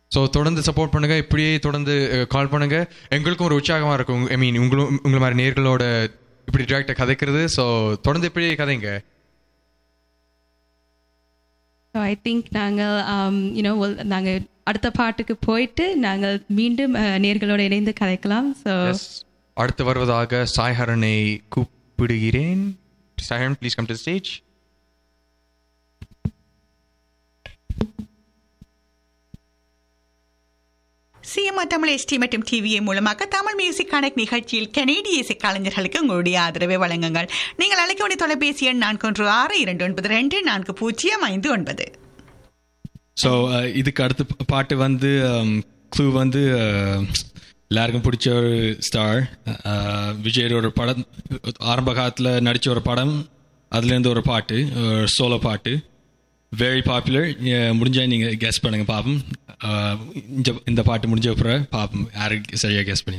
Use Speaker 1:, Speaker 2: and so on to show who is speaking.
Speaker 1: So தொடர்ந்து support பண்ணுங்க இப்படியே தொடர்ந்து கால் பண்ணுங்க எங்களுக்கும் ஒரு உற்சாகமாக இருக்கும் ஐ மீன் உங்களும் உங்களை மாதிரி நேர்களோட இப்படி டிரெக்டாக கதைக்கிறது ஸோ தொடர்ந்து இப்படியே கதைங்க
Speaker 2: ஸோ ஐ திங்க் நாங்கள் யூனோ நாங்கள் அடுத்த பாட்டுக்கு போயிட்டு நாங்கள் மீண்டும் uh, நேர்களோட இணைந்து கதைக்கலாம் ஸோ
Speaker 1: Yes. அடுத்து வருவதாக சாய்ஹரனை கூப்பிடுகிறேன் Saiharan please come to stage
Speaker 3: சிஎம்ஆ தமிழ் எஸ்டி மற்றும் டிவிஏ மூலமாக தமிழ் மியூசிக் கனெக்ட் நிகழ்ச்சியில் கனேடிய இசை கலைஞர்களுக்கு உங்களுடைய ஆதரவை வழங்குங்கள் நீங்கள் அழைக்க வேண்டிய தொலைபேசி எண் நான்கு ஒன்று ஆறு இரண்டு ஒன்பது ரெண்டு நான்கு பூஜ்ஜியம் ஐந்து ஒன்பது
Speaker 4: ஸோ இதுக்கு அடுத்த ப- பாட்டு வந்து க்ளூ வந்து uh, எல்லாருக்கும் பிடிச்ச ஒரு ஸ்டார் விஜயோட ஒரு படம் ஆரம்ப காலத்தில் நடித்த ஒரு படம் அதுலேருந்து ஒரு பாட்டு சோலோ பாட்டு வெரி பாப்புலர் முடிஞ்சா நீங்கள் கெஸ் பண்ணுங்க பாப்போம் Uh, இந்த இந்த பாட்டு முடிஞ்ச அப்புறம் பாப்போம் யாரு சரியாக கெஸ் பண்ணி